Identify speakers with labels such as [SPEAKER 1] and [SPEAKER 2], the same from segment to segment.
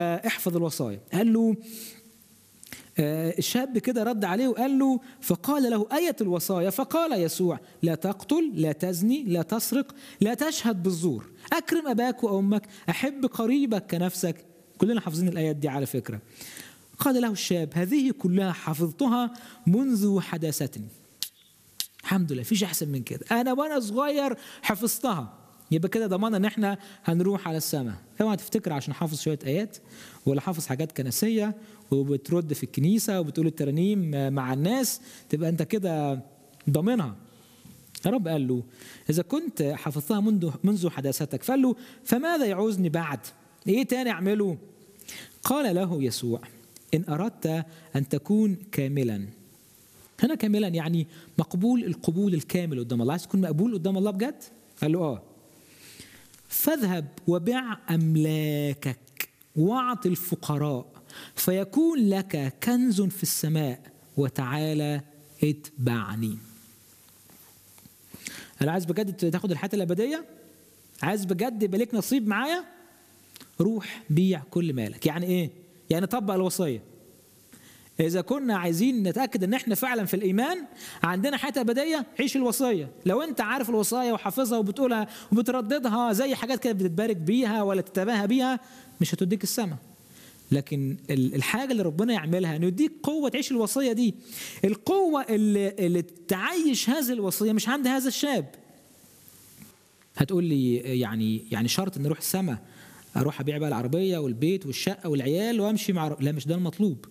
[SPEAKER 1] احفظ الوصايا قال له الشاب كده رد عليه وقال له فقال له أية الوصايا فقال يسوع لا تقتل لا تزني لا تسرق لا تشهد بالزور أكرم أباك وأمك أحب قريبك كنفسك كلنا حافظين الآيات دي على فكرة قال له الشاب هذه كلها حفظتها منذ حداثتني الحمد لله فيش أحسن من كده أنا وأنا صغير حفظتها يبقى كده ضمانه ان احنا هنروح على السماء اوعى تفتكر عشان حافظ شويه ايات ولا حافظ حاجات كنسيه وبترد في الكنيسه وبتقول الترانيم مع الناس تبقى انت كده ضامنها يا رب قال له اذا كنت حفظتها منذ منذ حداثتك فقال له فماذا يعوزني بعد ايه تاني اعمله قال له يسوع ان اردت ان تكون كاملا هنا كاملا يعني مقبول القبول الكامل قدام الله عايز تكون مقبول قدام الله بجد قال له اه فاذهب وبع املاكك واعط الفقراء فيكون لك كنز في السماء وتعالى اتبعني انا عايز بجد تاخد الحياه الابديه عايز بجد يبقى لك نصيب معايا روح بيع كل مالك يعني ايه يعني طبق الوصيه إذا كنا عايزين نتأكد إن إحنا فعلا في الإيمان عندنا حياة أبدية عيش الوصية، لو أنت عارف الوصايا وحافظها وبتقولها وبترددها زي حاجات كده بتتبارك بيها ولا تتباهى بيها مش هتديك السماء. لكن الحاجة اللي ربنا يعملها إنه يديك قوة تعيش الوصية دي. القوة اللي, اللي تعيش هذه الوصية مش عند هذا الشاب. هتقول لي يعني يعني شرط إن أروح السماء أروح أبيع بقى العربية والبيت والشقة والعيال وأمشي مع لا مش ده المطلوب.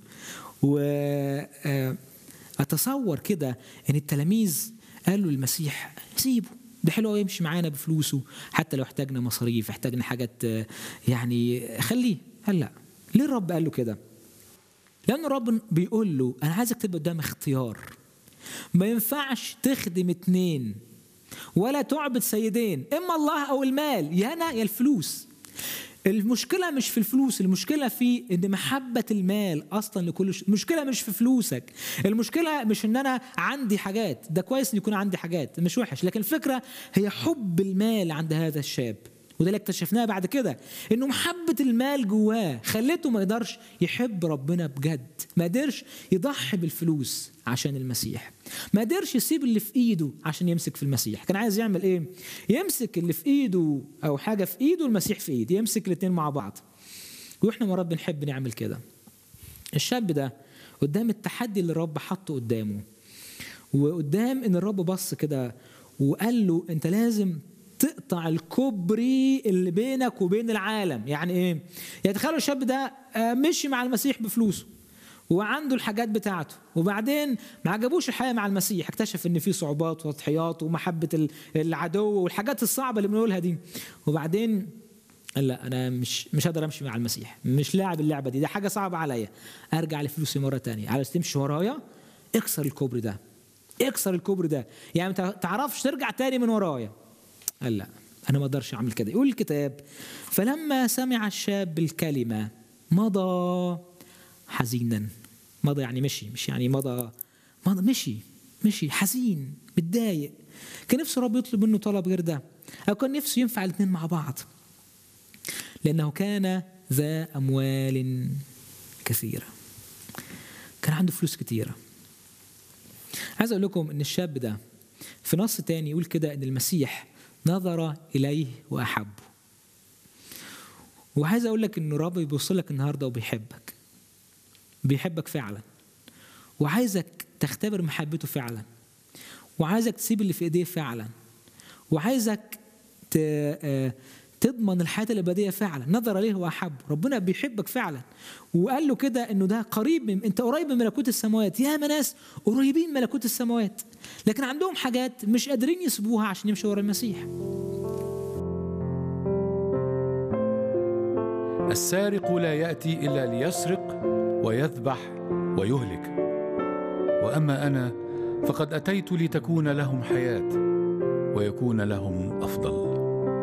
[SPEAKER 1] واتصور كده ان التلاميذ قالوا للمسيح سيبه ده حلو يمشي معانا بفلوسه حتى لو احتاجنا مصاريف احتاجنا حاجات يعني خليه قال لا ليه الرب قال له كده لان الرب بيقول له انا عايزك تبقى قدام اختيار ما ينفعش تخدم اتنين ولا تعبد سيدين اما الله او المال يا انا يا الفلوس المشكله مش في الفلوس المشكله في ان محبه المال اصلا لكل شيء المشكله مش في فلوسك المشكله مش ان انا عندي حاجات ده كويس ان يكون عندي حاجات مش وحش لكن الفكره هي حب المال عند هذا الشاب وده اللي اكتشفناه بعد كده انه محبه المال جواه خلته ما يقدرش يحب ربنا بجد ما قدرش يضحي بالفلوس عشان المسيح ما قدرش يسيب اللي في ايده عشان يمسك في المسيح كان عايز يعمل ايه يمسك اللي في ايده او حاجه في ايده المسيح في ايده يمسك الاثنين مع بعض واحنا مرات بنحب نعمل كده الشاب ده قدام التحدي اللي الرب حطه قدامه وقدام ان الرب بص كده وقال له انت لازم تقطع الكوبري اللي بينك وبين العالم يعني ايه يعني تخيلوا الشاب ده مشي مع المسيح بفلوسه وعنده الحاجات بتاعته وبعدين ما عجبوش الحياه مع المسيح اكتشف ان في صعوبات وتضحيات ومحبه العدو والحاجات الصعبه اللي بنقولها دي وبعدين قال لا انا مش مش هقدر امشي مع المسيح مش لاعب اللعبه دي دي حاجه صعبه عليا ارجع لفلوسي مره تانية عايز تمشي ورايا اكسر الكوبري ده اكسر الكوبري ده يعني ما تعرفش ترجع تاني من ورايا قال لا انا ما اقدرش اعمل كده يقول الكتاب فلما سمع الشاب الكلمه مضى حزينا مضى يعني مشي مش يعني مضى مضى مشي مشي حزين متضايق كان نفسه رب يطلب منه طلب غير ده او كان نفسه ينفع الاثنين مع بعض لانه كان ذا اموال كثيره كان عنده فلوس كثيره عايز اقول لكم ان الشاب ده في نص تاني يقول كده ان المسيح نظر اليه واحبه وعايز اقول لك ان الرب بيبص لك النهارده وبيحبك بيحبك فعلا وعايزك تختبر محبته فعلا وعايزك تسيب اللي في ايديه فعلا وعايزك تضمن الحياه الابديه فعلا نظر اليه واحبه ربنا بيحبك فعلا وقال له كده انه ده قريب من انت قريب من ملكوت السماوات يا ناس قريبين من ملكوت السماوات لكن عندهم حاجات مش قادرين يسيبوها عشان يمشوا ورا المسيح
[SPEAKER 2] السارق لا ياتي الا ليسرق ويذبح ويهلك واما انا فقد اتيت لتكون لهم حياه ويكون لهم افضل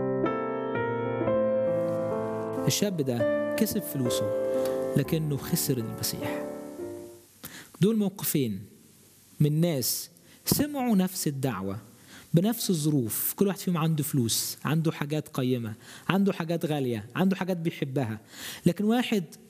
[SPEAKER 1] الشاب ده كسب فلوسه لكنه خسر المسيح دول موقفين من ناس سمعوا نفس الدعوه بنفس الظروف كل واحد فيهم عنده فلوس عنده حاجات قيمة عنده حاجات غالية عنده حاجات بيحبها لكن واحد